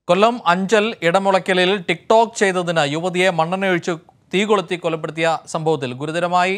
കൊല്ലം Anchal ഇടമുളയ്ക്കലിൽ TikTok ചെയ്തതിന് യുവതിയെ മണ്ണെണ്ണയൊഴിച്ച് തീ കൊളുത്തി കൊലപ്പെടുത്തിയ സംഭവത്തിൽ ഗുരുതരമായി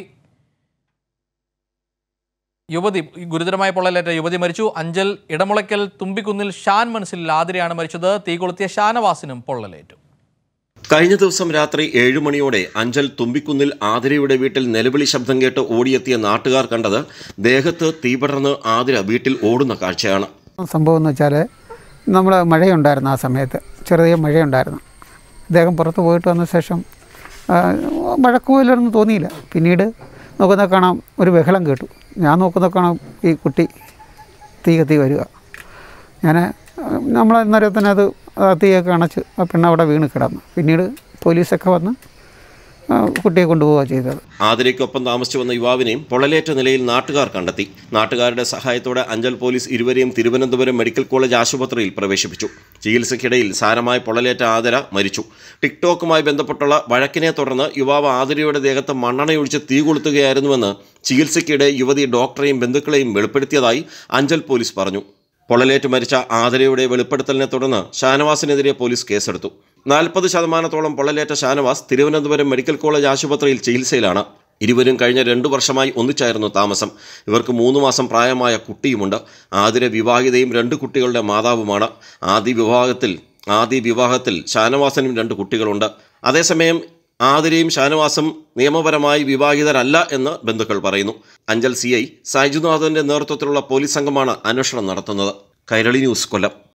യുവതി ഗുരുതരമായ പൊള്ളലേറ്റ യുവതി മരിച്ചു അഞ്ചൽ ഇടമുളയ്ക്കൽ തുമ്പിക്കുന്നിൽ ഷാൻ മനസ്സിൽ ആതിരയാണ് മരിച്ചത് തീ കൊളുത്തിയ ഷാനവാസിനും പൊള്ളലേറ്റു കഴിഞ്ഞ ദിവസം രാത്രി ഏഴു മണിയോടെ അഞ്ചൽ തുമ്പിക്കുന്നിൽ ആതിരയുടെ വീട്ടിൽ നിലവിളി ശബ്ദം കേട്ട് ഓടിയെത്തിയ നാട്ടുകാർ കണ്ടത് ദേഹത്ത് തീപടർന്ന് ആതിര വീട്ടിൽ ഓടുന്ന കാഴ്ചയാണ് സംഭവം എന്ന് വെച്ചാൽ നമ്മൾ മഴയുണ്ടായിരുന്നു ആ സമയത്ത് ചെറിയ മഴയുണ്ടായിരുന്നു അദ്ദേഹം പുറത്ത് പോയിട്ട് വന്ന ശേഷം ആ, മഴക്കുപോലൊന്നും തോന്നിയില്ല പിന്നീട് നോക്കുന്ന കാണാം ഒരു ബഹളം കേട്ടു ഞാൻ നോക്കുന്ന കാണാം ഈ കുട്ടി തീ കത്തി വരിക ഞാൻ നമ്മൾ അന്നേരം തന്നെ അത് ആ തീയൊക്കെ അണച്ച് ആ പെണ്ണ് അവിടെ വീണ് കിടന്നു പിന്നീട് പോലീസൊക്കെ വന്ന് ആ, കുട്ടിയെ കൊണ്ടുപോവുക ചെയ്തത് ആതിരയ്ക്കൊപ്പം താമസിച്ചു വന്ന യുവാവിനെയും പൊള്ളലേറ്റ നിലയിൽ നാട്ടുകാർ കണ്ടെത്തി നാട്ടുകാരുടെ സഹായത്തോടെ അഞ്ചൽ പോലീസ് ഇരുവരെയും തിരുവനന്തപുരം മെഡിക്കൽ കോളേജ് ആശുപത്രിയിൽ പ്രവേശിപ്പിച്ചു ചികിത്സയ്ക്കിടയിൽ സാരമായ പൊള്ളലേറ്റ ആതിര മരിച്ചു ടിക്ടോക്കുമായി ബന്ധപ്പെട്ടുള്ള വഴക്കിനെ തുടർന്ന് യുവാവ് ആതിരയുടെ ദേഹത്ത് മണ്ണെണ്ണയൊഴിച്ച് തീ കൊളുത്തുകയായിരുന്നുവെന്ന് ചികിത്സയ്ക്കിടെ യുവതി ഡോക്ടറെയും ബന്ധുക്കളെയും വെളിപ്പെടുത്തിയതായി അഞ്ചൽ പോലീസ് പറഞ്ഞു പൊള്ളലേറ്റ് മരിച്ച ആതിരയുടെ വെളിപ്പെടുത്തലിനെ തുടർന്ന് ഷാനവാസിനെതിരെ പോലീസ് കേസെടുത്തു നാൽപ്പത് ശതമാനത്തോളം പൊള്ളലേറ്റ ഷാനവാസ് തിരുവനന്തപുരം മെഡിക്കൽ കോളേജ് ആശുപത്രിയിൽ ചികിത്സയിലാണ് ഇരുവരും കഴിഞ്ഞ രണ്ടു വർഷമായി ഒന്നിച്ചായിരുന്നു താമസം ഇവർക്ക് മൂന്ന് മാസം പ്രായമായ കുട്ടിയുമുണ്ട് ആതിര വിവാഹിതയും രണ്ട് കുട്ടികളുടെ മാതാവുമാണ് ആദ്യ വിവാഹത്തിൽ ആദ്യ വിവാഹത്തിൽ ഷാനവാസനും രണ്ട് കുട്ടികളുണ്ട് അതേസമയം ആതിരയും ഷാനവാസും നിയമപരമായി വിവാഹിതരല്ല എന്ന് ബന്ധുക്കൾ പറയുന്നു അഞ്ചൽ സി ഐ സൈജുനാഥന്റെ നേതൃത്വത്തിലുള്ള പോലീസ് സംഘമാണ് അന്വേഷണം നടത്തുന്നത് കൈരളി ന്യൂസ് കൊല്ലം